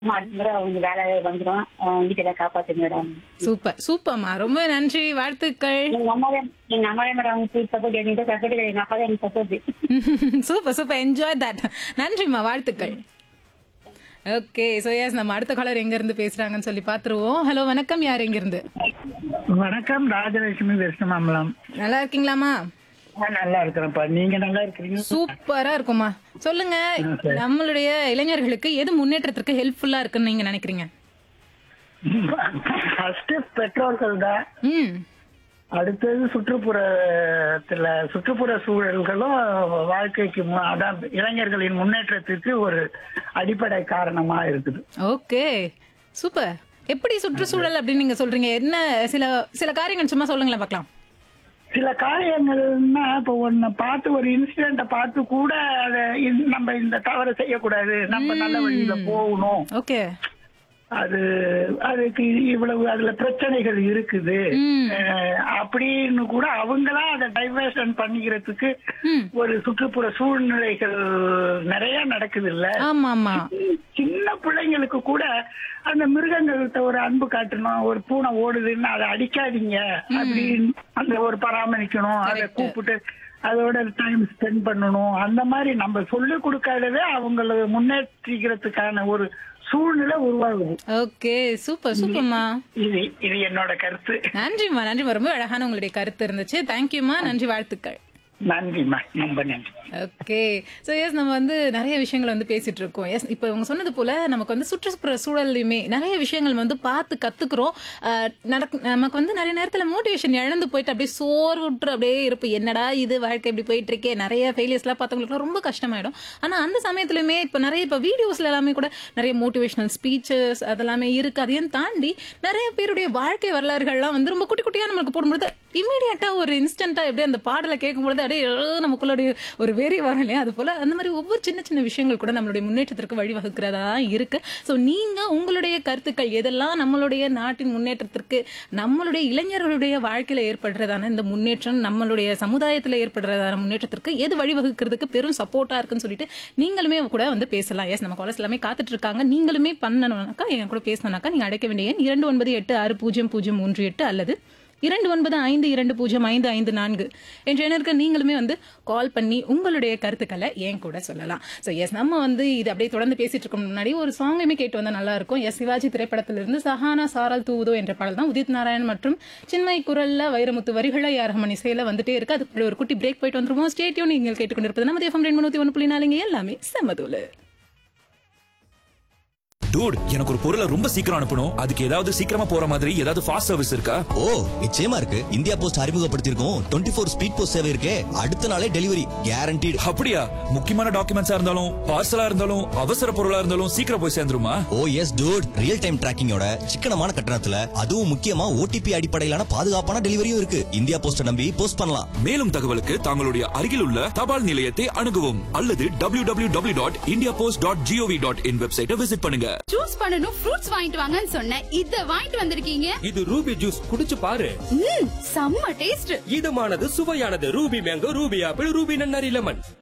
அடுத்த முறை அவங்க வேலை வந்துடும் வீட்டுல காப்பாத்துங்க மேடம் சூப்பர் சூப்பர்மா ரொம்ப நன்றி வாழ்த்துக்கள் எங்க அம்மா தான் எங்க அம்மா தான் மேடம் உங்களுக்கு சப்போர்ட் எனக்கு சப்போர்ட் எங்க அப்பா தான் எனக்கு support super super enjoy that நன்றிம்மா வாழ்த்துக்கள் ஓகே சோ எஸ் நம்ம அடுத்த காலர் எங்க இருந்து பேசுறாங்கன்னு சொல்லி பாத்துருவோம் ஹலோ வணக்கம் யார் எங்க இருந்து வணக்கம் ராஜலட்சுமி பேசுமாமலாம் நல்லா இருக்கீங்களாமா நான் நல்லா இருக்கிறேன்ப்பா நீங்க நல்லா இருக்கிறீங்க சூப்பரா இருக்குமா சொல்லுங்க நம்மளுடைய இளைஞர்களுக்கு எது முன்னேற்றத்திற்கு ஹெல்ப்ஃபுல்லா இருக்குன்னு நீங்க நினைக்கிறீங்க ஃபர்ஸ்ட் பெற்றோர்கள் தான் ம் அடுத்தது சுற்றுப்புறத்துல சுற்றுப்புற சூழல்களும் வாழ்க்கைக்கு மு- அதான் இளைஞர்களின் முன்னேற்றத்திற்கு ஒரு அடிப்படை காரணமா இருக்குது ஓகே சூப்பர் எப்படி சுற்றுச்சூழல் அப்படின்னு நீங்க சொல்றீங்க என்ன சில சில காரியங்கள் சும்மா சொல்லுங்களேன் பார்க்கலாம் சில காரியங்கள்னா இப்போ ஒன்னு பார்த்து ஒரு இன்சிடென்ட பார்த்து கூட அதை இந்த- நம்ம இந்த தவறை செய்யக்கூடாது நம்ம நல்ல வழியில போகணும் ஓகே அது அதுக்கு இவ்வளவு அதுல பிரச்சனைகள் இருக்குது ம். அஹ், அப்படின்னு கூட அவங்களா அதை டைவர்ஷன் பண்ணிக்கிறதுக்கு ம். ஒரு சுற்றுப்புற சூழ்நிலைகள் நிறைய நடக்குது இல்ல ஆமா ஆமா சின்ன பிள்ளைங்களுக்கு கூட அந்த மிருகங்கள்கிட்ட ஒரு அன்பு காட்டணும் ஒரு பூனை ஓடுதுன்னு அதை அடிக்காதீங்க அப்படின்னு அந்த ஒரு பராமரிக்கணும் அதை Correct. கூப்பிட்டு அதோட டைம் ஸ்பெண்ட் பண்ணணும் அந்த மாதிரி நம்ம சொல்லி கொடுக்காதவே அவங்கள முன்னேற்றிக்கிறதுக்கான ஒரு சூழ்நிலை உருவாகுது ஓகே சூப்பர் சூப்பர்மா இது இது என்னோட கருத்து நன்றிம்மா நன்றிம்மா ரொம்ப அழகான உங்களுடைய கருத்து இருந்துச்சு தேங்க்யூம்மா நன்றி வாழ்த்துக்கள் நன்றிம்மா ரொம்ப நன்றி ஓகே ஸோ எஸ் நம்ம வந்து நிறைய விஷயங்கள் வந்து பேசிட்டு இருக்கோம் எஸ் இப்போ இவங்க சொன்னது போல நமக்கு வந்து சுற்றுப்புற சூழல்லையுமே நிறைய விஷயங்கள் வந்து பார்த்து கத்துக்கிறோம் அஹ், நடக்கு நமக்கு வந்து நிறைய நேரத்தில் மோட்டிவேஷன் இழந்து போயிட்டு அப்படியே சோர்வுற்று அப்படியே இருப்போம் என்னடா இது வாழ்க்கை இப்படி போயிட்டு இருக்கே நிறைய ஃபெயிலியர்ஸ்லாம் பார்த்தவங்களுக்கு ரொம்ப கஷ்டமாயிடும் ஆனால் அந்த சமயத்துலையுமே இப்போ நிறைய இப்போ வீடியோஸ்ல எல்லாமே கூட நிறைய மோட்டிவேஷனல் ஸ்பீச்சஸ் அதெல்லாமே இருக்கு அதையும் தாண்டி நிறைய பேருடைய வாழ்க்கை வரலாறுகள்லாம் வந்து ரொம்ப குட்டி குட்டியாக நம்மளுக்கு போடும்பொழுது இமீடியட்டா ஒரு இன்ஸ்டன்டா எப்படி அந்த பாடலை கேட்கும்பொழுது அப்படியே ஏ, நமக்குள்ளுடைய ஒரு வெறி வரும் இல்லையா அது போல அந்த மாதிரி ஒவ்வொரு சின்ன சின்ன விஷயங்கள் கூட நம்மளுடைய முன்னேற்றத்திற்கு வழிவகுக்கிறதா இருக்கு ஸோ நீங்க உங்களுடைய கருத்துக்கள் எதெல்லாம் நம்மளுடைய நாட்டின் முன்னேற்றத்திற்கு நம்மளுடைய இளைஞர்களுடைய வாழ்க்கையில ஏற்படுறதான இந்த முன்னேற்றம் நம்மளுடைய சமுதாயத்துல ஏற்படுறதான முன்னேற்றத்திற்கு எது வழிவகுக்கிறதுக்கு பெரும் சப்போர்ட்டா இருக்குன்னு சொல்லிட்டு நீங்களுமே கூட வந்து பேசலாம் எஸ் நம்ம காலேஜ் எல்லாமே காத்துட்டு இருக்காங்க நீங்களுமே பண்ணணும்னாக்கா என் கூட பேசணும்னாக்கா நீங்க அடைக்க வேண்டிய எண் இரண்டு ஒன்பது எட்டு ஆறு பூஜ்ஜியம் பூஜ்ஜியம் மூன்று எட்டு அல்லது இரண்டு ஒன்பது ஐந்து இரண்டு பூஜ்ஜியம் ஐந்து ஐந்து நான்கு என்ற எண்ணிற்கு நீங்களுமே வந்து கால் பண்ணி உங்களுடைய கருத்துக்களை ஏன் கூட சொல்லலாம் ஸோ எஸ் நம்ம வந்து இது அப்படியே தொடர்ந்து பேசிட்டு இருக்க முன்னாடி ஒரு சாங்குமே கேட்டு வந்தா நல்லா இருக்கும் எஸ் சிவாஜி திரைப்படத்திலிருந்து சஹானா சாரல் தூவுதோ என்ற பாடல் தான் உதித் நாராயண் மற்றும் சின்மய் குரல்ல வைரமுத்து வரிகளை யாரமணி இசையில வந்துட்டே இருக்கு அதுக்கு ஒரு குட்டி பிரேக் போயிட்டு வந்துருவோம் ஸ்டேட்யூன் நீங்கள் கேட்டுக்கொண்டிருப்பது நம்ம எஃப்எம் ரெண்டு முன்னூத்தி ஒன்று புள்ளி நாலுங்க எல்லாமே செம்மதூலு டூட் எனக்கு ஒரு பொருளை ரொம்ப சீக்கிரம் அனுப்பணும் அதுக்கு ஏதாவது சீக்கிரமா போற மாதிரி ஏதாவது ஃபாஸ்ட் சர்வீஸ் இருக்கா ஓ நிச்சயமா இருக்கு இந்தியா போஸ்ட் அறிமுகப்படுத்தியிருக்கோம் டுவெண்ட்டி ஃபோர் ஸ்பீட் போஸ்ட் சேவை இருக்கே அடுத்த நாளே டெலிவரி கேரண்டீடு அப்படியா முக்கியமான டாக்குமெண்ட்ஸா இருந்தாலும் பார்சலா இருந்தாலும் அவசர பொருளா இருந்தாலும் சீக்கிரம் போய் சேர்ந்துருமா oh yes dude real time டிராக்கிங்கோட சிக்கனமான கட்டணத்துல அதுவும் முக்கியமா ஓடிபி அடிப்படையிலான பாதுகாப்பான டெலிவரியும் இருக்கு இந்தியா போஸ்ட நம்பி போஸ்ட் பண்ணலாம் மேலும் தகவலுக்கு தங்களுடைய அருகில் உள்ள தபால் நிலையத்தை அணுகவும் அல்லது W W W dot India post dot G O V dot in வெப்சைட்டை விசிட் பண்ணுங்க ஜூஸ் பண்ணனும் ஃப்ரூட்ஸ் வாங்கிட்டு வாங்கன்னு சொன்னேன் இத வாங்கிட்டு வந்திருக்கீங்க இது ரூபி ஜூஸ் குடிச்சு பாரு ம் செம்ம டேஸ்ட் இதமானது சுவையானது Ruby mango Ruby apple Ruby நன்னாரி லெமன்